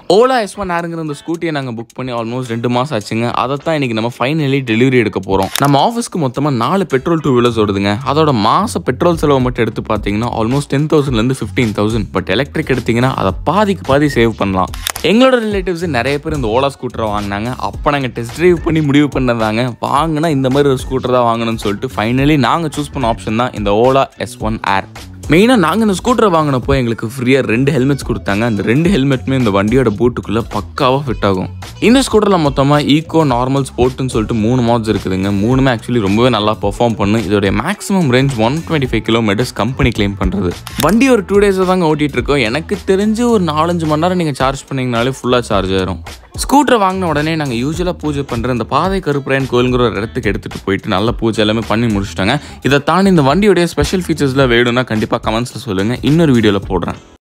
Ola S one ஆருங்கிற இந்த ஸ்கூட்டியை நாங்கள் book பண்ணி ஆல்மோஸ்ட் ரெண்டு மாதம் ஆச்சுங்க அதை தான் இன்னைக்கு நம்ம ஃபைனலி டெலிவரி எடுக்க போகிறோம் நம்ம ஆஃபீஸ்க்கு மொத்தமாக நாலு பெட்ரோல் டூ வீலர்ஸ் ஓடுதுங்க அதோட மாச பெட்ரோல் செலவு மட்டும் எடுத்து பார்த்தீங்கன்னா ஆல்மோஸ்ட் டென் தௌசண்ட்லேருந்து ஃபிஃப்டீன் தௌசண்ட் பட் எலக்ட்ரிக் எடுத்தீங்கன்னா அதை பாதிக்கு பாதி சேவ் பண்ணலாம் எங்களோட ரிலேட்டிவ்ஸ் நிறைய பேர் இந்த ஓலா ஸ்கூட்டரை வாங்கினாங்க அப்போ நாங்கள் டெஸ்ட் டிரைவ் பண்ணி முடிவு பண்ணதாங்க வாங்கினா இந்த மாதிரி ஒரு ஸ்கூட்டர் தான் வாங்கணும்னு சொல்லிட்டு ஃபைனலி நாங்கள் சூஸ் பண்ண ஆப்ஷன் தான் இந்த ஓலா எஸ் ஒன் ஏர் மெயினாக நாங்கள் இந்த ஸ்கூட்டரை வாங்கினப்போ எங்களுக்கு ஃப்ரீயாக ரெண்டு ஹெல்மெட்ஸ் கொடுத்தாங்க அந்த ரெண்டு ஹெல்மெட்டுமே இந்த வண்டியோட பூட்டுக்குள்ளே பக்காவாக ஃபிட் ஆகும் இந்த ஸ்கூட்டரில் மொத்தமாக ஈகோ நார்மல் ஸ்போர்ட்னு சொல்லிட்டு மூணு மாட்ஸ் இருக்குதுங்க மூணுமே ஆக்சுவலி ரொம்பவே நல்லா பெர்ஃபார்ம் பண்ணு இதோடைய maximum range one twenty five kilometres company claim பண்ணுறது வண்டி ஒரு டூ டேஸாக தாங்க ஓட்டிகிட்டு இருக்கோம் எனக்கு தெரிஞ்சு ஒரு நாலஞ்சு மணி நேரம் நீங்கள் சார்ஜ் பண்ணிங்கனாலே ஃபுல்லாக சார்ஜ் ஆயிரும் ஸ்கூட்டர் வாங்கின உடனே நாங்கள் யூஸ்வலாக பூஜை பண்ணுற இந்த பாதை கருப்பரையன் கோயிலுங்கிற ஒரு இடத்துக்கு எடுத்துகிட்டு போயிட்டு நல்ல பூஜை எல்லாமே பண்ணி முடிச்சிட்டாங்க இதை தாண்டி இந்த வண்டியோடைய ஸ்பெஷல் ஃபீச்சர்ஸில் வேணும்னா கண்டிப்பாக கமெண்ட்ஸில் சொல்லுங்கள் இன்னொரு வீடியோவில் போடுறேன்